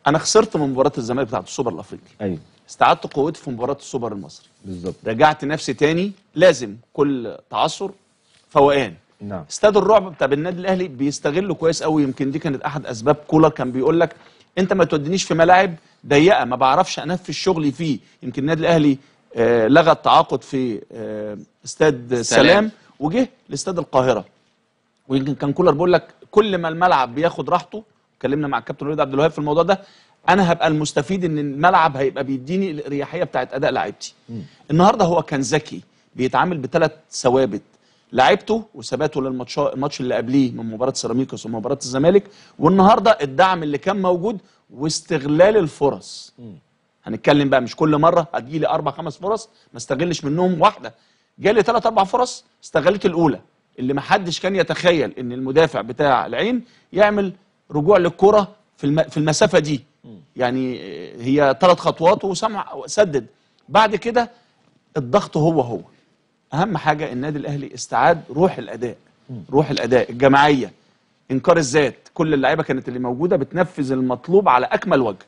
انا خسرت من مباراه الزمالك بتاعت السوبر الافريقي ايوه استعدت قوتي في مباراه السوبر المصري بالظبط رجعت نفسي تاني لازم كل تعثر فوقان نعم استاد الرعب بتاع النادي الاهلي بيستغله كويس قوي يمكن دي كانت احد اسباب كولر كان بيقول لك انت ما تودينيش في ملاعب ضيقه ما بعرفش انفذ شغلي فيه يمكن النادي الاهلي آه لغى التعاقد في آه استاد السلام وجه لاستاد القاهره ويمكن كان كولر بيقول لك كل ما الملعب بياخد راحته اتكلمنا مع الكابتن وليد عبد الوهاب في الموضوع ده انا هبقى المستفيد ان الملعب هيبقى بيديني الاريحيه بتاعت اداء لعيبتي النهارده هو كان ذكي بيتعامل بثلاث ثوابت لعيبته وثباته للماتش الماتش اللي قبليه من مباراه سيراميكا ومباراه الزمالك والنهارده الدعم اللي كان موجود واستغلال الفرص هنتكلم بقى مش كل مره هتجي لي اربع خمس فرص ما استغلش منهم واحده جالي ثلاث اربع فرص استغلت الاولى اللي ما حدش كان يتخيل ان المدافع بتاع العين يعمل رجوع للكره في الم... في المسافه دي يعني هي ثلاث خطوات وسمع سدد بعد كده الضغط هو هو اهم حاجه النادي الاهلي استعاد روح الاداء روح الاداء الجماعيه انكار الذات كل اللعيبه كانت اللي موجوده بتنفذ المطلوب على اكمل وجه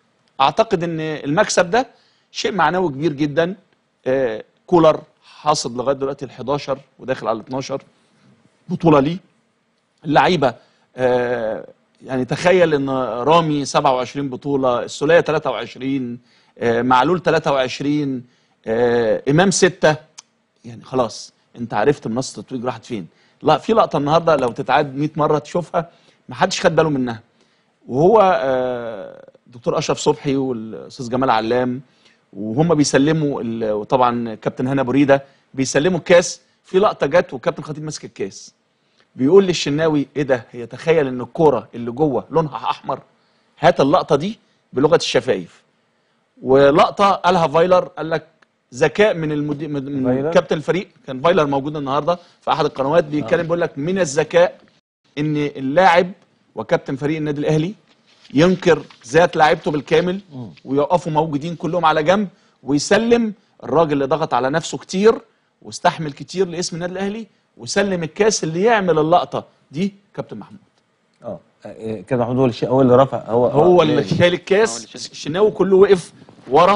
اعتقد ان المكسب ده شيء معنوي كبير جدا آه كولر حاصد لغايه دلوقتي ال 11 وداخل على ال 12 بطوله ليه اللعيبه آه يعني تخيل ان رامي 27 بطوله السوليه 23 آه معلول 23 آه امام 6 يعني خلاص انت عرفت منصه التتويج راحت فين لا في لقطه النهارده لو تتعاد 100 مره تشوفها ما حدش خد باله منها وهو آه دكتور اشرف صبحي والاستاذ جمال علام وهم بيسلموا وطبعا كابتن هنا بريده بيسلموا الكاس في لقطه جت وكابتن خطيب ماسك الكاس بيقول للشناوي ايه ده هي تخيل ان الكوره اللي جوه لونها احمر هات اللقطه دي بلغه الشفايف ولقطه قالها فايلر قال لك ذكاء من المدير من فايلر؟ كابتن الفريق كان فايلر موجود النهارده في احد القنوات بيتكلم بيقول لك من الذكاء ان اللاعب وكابتن فريق النادي الاهلي ينكر ذات لعيبته بالكامل ويقفوا موجودين كلهم على جنب ويسلم الراجل اللي ضغط على نفسه كتير واستحمل كتير لاسم النادي الاهلي وسلم الكاس اللي يعمل اللقطه دي كابتن محمود اه آه، كده محمود هو اللي هو اللي رفع هو هو آه، اللي ماشي. شايل هو اللي الكاس شايل. الشناوي كله وقف ورا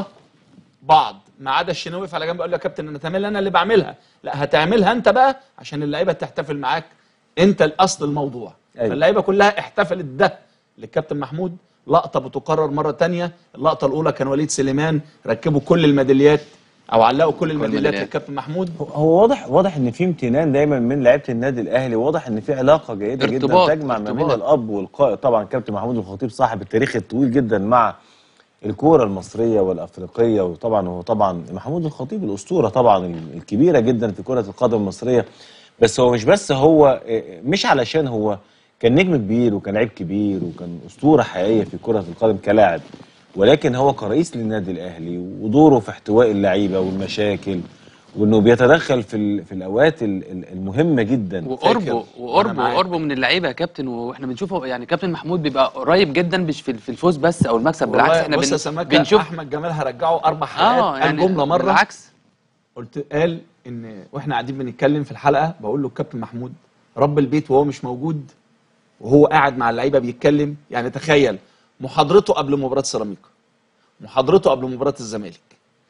بعض ما عدا الشناوي وقف على جنب قال له يا كابتن انا تعمل انا اللي بعملها لا هتعملها انت بقى عشان اللعيبه تحتفل معاك انت الاصل الموضوع أيوة. فاللعيبه كلها احتفلت ده للكابتن محمود لقطه بتكرر مره تانية اللقطه الاولى كان وليد سليمان ركبوا كل الميداليات او علقوا كل الميداليات الميداليات. للكابتن محمود هو واضح واضح ان في امتنان دايما من لعيبه النادي الاهلي واضح ان في علاقه جيده ارتباط- جدا تجمع ما بين ارتباط. الاب والقائد طبعا كابتن محمود الخطيب صاحب التاريخ الطويل جدا مع الكوره المصريه والافريقيه وطبعا هو طبعا محمود الخطيب الاسطوره طبعا الكبيره جدا في كره القدم المصريه بس هو مش بس هو مش علشان هو كان نجم كبير وكان لعيب كبير وكان اسطوره حقيقيه في كره القدم كلاعب ولكن هو كرئيس للنادي الاهلي ودوره في احتواء اللعيبه والمشاكل وانه بيتدخل في ال- في الاوقات ال- ال- المهمه جدا وقربه وأنا وقربه معاك. وقربه من اللعيبه يا كابتن واحنا بنشوفه يعني كابتن محمود بيبقى قريب جدا مش في في الفوز بس او المكسب بالعكس والله احنا بص بن- يا سماكة بنشوف احمد جمال هرجعه اربع حلقات اه قال يعني جمله مره بالعكس قلت قال ان واحنا قاعدين بنتكلم في الحلقه بقول له الكابتن محمود رب البيت وهو مش موجود وهو قاعد مع اللعيبه بيتكلم يعني تخيل محاضرته قبل مباراه سيراميكا محاضرته قبل مباراه الزمالك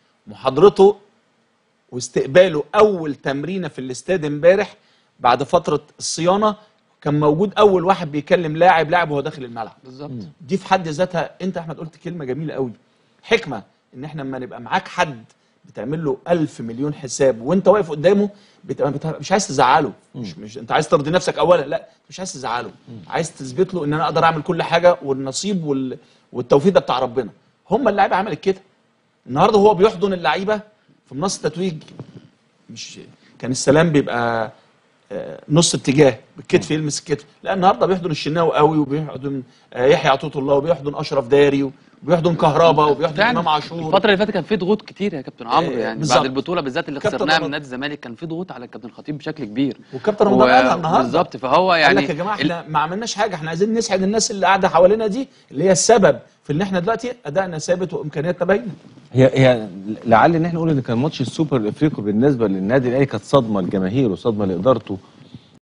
محاضرته واستقباله اول تمرينه في الاستاد امبارح بعد فتره الصيانه كان موجود اول واحد بيكلم لاعب لاعب وهو داخل الملعب بالظبط دي في حد ذاتها انت يا احمد قلت كلمه جميله قوي حكمه ان احنا لما نبقى معاك حد بتعمل له ألف مليون حساب وانت واقف قدامه بتبقى بتبقى مش عايز تزعله مش, مش انت عايز ترضي نفسك اولا لا مش عايز تزعله عايز تثبت له ان انا اقدر اعمل كل حاجه والنصيب وال... والتوفيق ده بتاع ربنا هم اللعيبه عملت كده النهارده هو بيحضن اللعيبه في منصه التتويج مش كان السلام بيبقى آه، نص اتجاه بالكتف يلمس الكتف لا النهارده بيحضن الشناوي قوي وبيحضن آه، يحيى عطيه الله وبيحضن اشرف داري وبيحضن كهربا وبيحضن فعلا امام عاشور الفتره اللي فاتت كان في ضغوط كتير يا كابتن عمرو آه، يعني بالظبط. بعد البطوله بالذات اللي كابتن خسرناها من رمضان. نادي الزمالك كان في ضغوط على الكابتن خطيب بشكل كبير وكابتن رمضان قالها و- النهارده بالظبط فهو قال يعني لك يا جماعه احنا ما عملناش حاجه احنا عايزين نسعد الناس اللي قاعده حوالينا دي اللي هي السبب في ان احنا دلوقتي ادائنا ثابت وامكانياتنا باينه هي هي لعل ان احنا نقول ان كان ماتش السوبر الافريقي بالنسبه للنادي الاهلي كانت صدمه لجماهيره صدمه لادارته